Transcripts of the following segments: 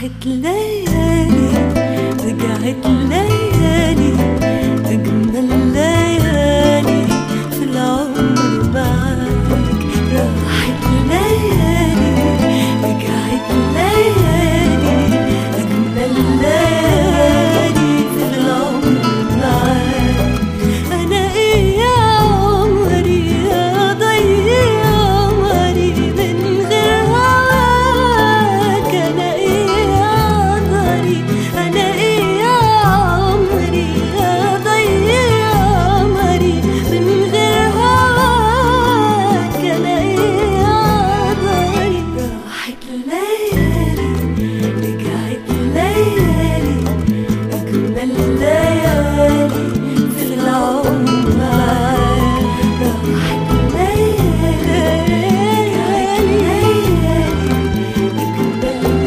راحت ليالي رجعت ليالي أجمل ليالي في العمر معاك راحت ليالي رجعت ليالي أجمل ليالي في العمر معاك أنا إيه يا عمري يا ضيع عمري من غير هواك أنا إيه يا ضري أنا إيه يا عمري يا ضيع عمري من غير هواك أنا إيه يا ضري راحت ليالي رجعت ليالي أجمل ليالي في العمر معاك راحت ليالي رجعت ليالي أجمل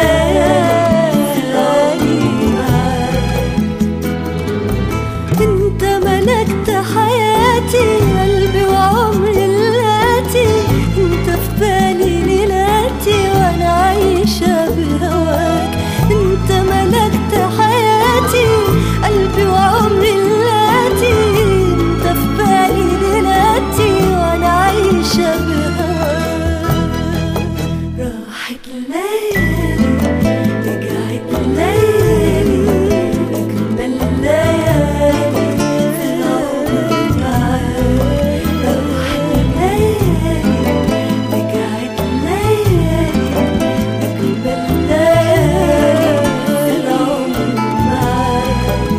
ليالي معاك انت ملكت حياتي قلبي وعمري اللاتي انت في بالي ليلاتي وانا عايشة بهواك انت ملكت حياتي قلبي وعمري اللاتي انت في بالي ليلاتي وانا عايشة بهواك راحت ليالي رجعت ليالي أجمل ليالي في العمر معاك راحت ليالي رجعت ليالي أجمل ليالي في العمر معاك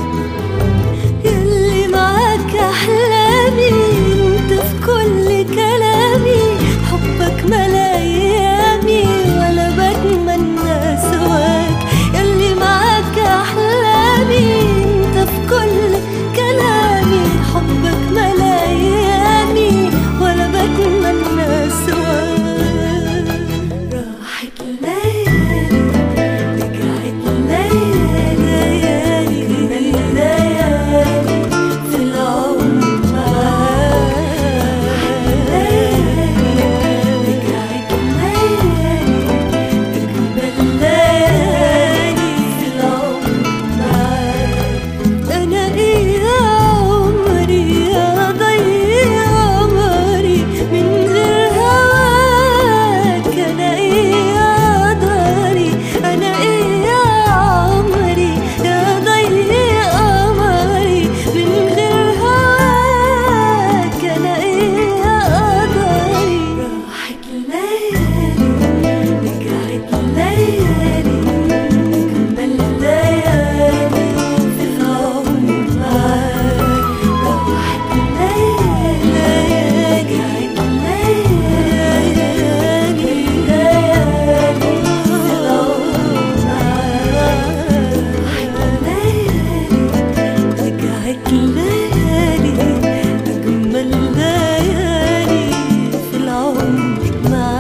يلي معاك أحلامي انت في كل كلامي حبك ملا أيامي ولا بتمنى سواك يلي معاك أحلامي انت في كل كلامي حبك ملا أيامي ولا بتمنى سواك راحت ليالي رجعت ليالي ليالي في العمر معاك رجعت ليالي أجمل ليالي في العمر معاك أنا إيه يا عمري يا ضيع عمري من غير هواك أنا إيه يا داري أنا إيه يا عمري يا ضيع عمري من غير هواك أنا إيه يا داري راحت ليالي رجعت ليالي أجمل ليالي في العمر معاك راحت ليالي رجعت ليالي ليالي في العمر معاك راحت ليالي رجعت ليالي أجمل ليالي في العمر معاك